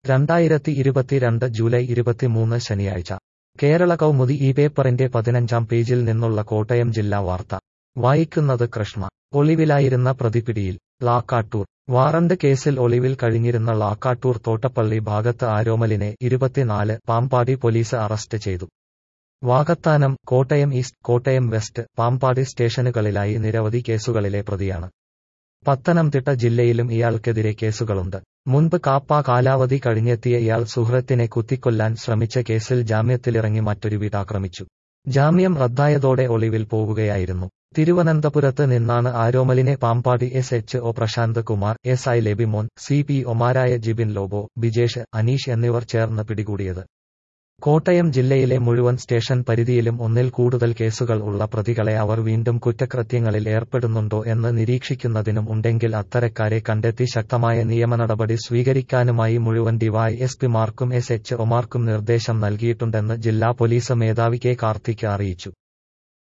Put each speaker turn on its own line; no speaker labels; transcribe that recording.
രണ്ടായിരത്തി ഇരുപത്തിരണ്ട് ജൂലൈ ഇരുപത്തിമൂന്ന് ശനിയാഴ്ച കേരള കൗമുദി ഈ പേപ്പറിന്റെ പതിനഞ്ചാം പേജിൽ നിന്നുള്ള കോട്ടയം ജില്ലാ വാർത്ത വായിക്കുന്നത് കൃഷ്ണ ഒളിവിലായിരുന്ന പ്രതിപിടിയിൽ ലാക്കാട്ടൂർ വാറണ്ട് കേസിൽ ഒളിവിൽ കഴിഞ്ഞിരുന്ന ലാക്കാട്ടൂർ തോട്ടപ്പള്ളി ഭാഗത്ത് ആരോമലിനെ ഇരുപത്തിനാല് പാമ്പാടി പോലീസ് അറസ്റ്റ് ചെയ്തു വാകത്താനം കോട്ടയം ഈസ്റ്റ് കോട്ടയം വെസ്റ്റ് പാമ്പാടി സ്റ്റേഷനുകളിലായി നിരവധി കേസുകളിലെ പ്രതിയാണ് പത്തനംതിട്ട ജില്ലയിലും ഇയാൾക്കെതിരെ കേസുകളുണ്ട് മുൻപ് കാപ്പ കാലാവധി കഴിഞ്ഞെത്തിയ ഇയാൾ സുഹൃത്തിനെ കുത്തിക്കൊല്ലാൻ ശ്രമിച്ച കേസിൽ ജാമ്യത്തിലിറങ്ങി മറ്റൊരു വീട്ടാക്രമിച്ചു ജാമ്യം റദ്ദായതോടെ ഒളിവിൽ പോവുകയായിരുന്നു തിരുവനന്തപുരത്ത് നിന്നാണ് ആരോമലിനെ Pampady S H O Prashanth Kumar S I Lebimon C P ഒമാരായ ജിബിൻ ലോബോ ബിജേഷ് അനീഷ് എന്നിവർ ചേർന്ന് പിടികൂടിയത് കോട്ടയം ജില്ലയിലെ മുഴുവൻ സ്റ്റേഷൻ പരിധിയിലും ഒന്നിൽ കൂടുതൽ കേസുകൾ ഉള്ള പ്രതികളെ അവർ വീണ്ടും കുറ്റകൃത്യങ്ങളിൽ ഏർപ്പെടുന്നുണ്ടോ എന്ന് നിരീക്ഷിക്കുന്നതിനും ഉണ്ടെങ്കിൽ അത്തരക്കാരെ കണ്ടെത്തി ശക്തമായ നിയമനടപടി സ്വീകരിക്കാനുമായി മുഴുവൻ ഡിവൈഎസ്പിമാർക്കും എസ് എച്ച് ഒമാർക്കും നിർദ്ദേശം നൽകിയിട്ടുണ്ടെന്ന് ജില്ലാ പോലീസ് മേധാവി കെ കാർത്തിക് അറിയിച്ചു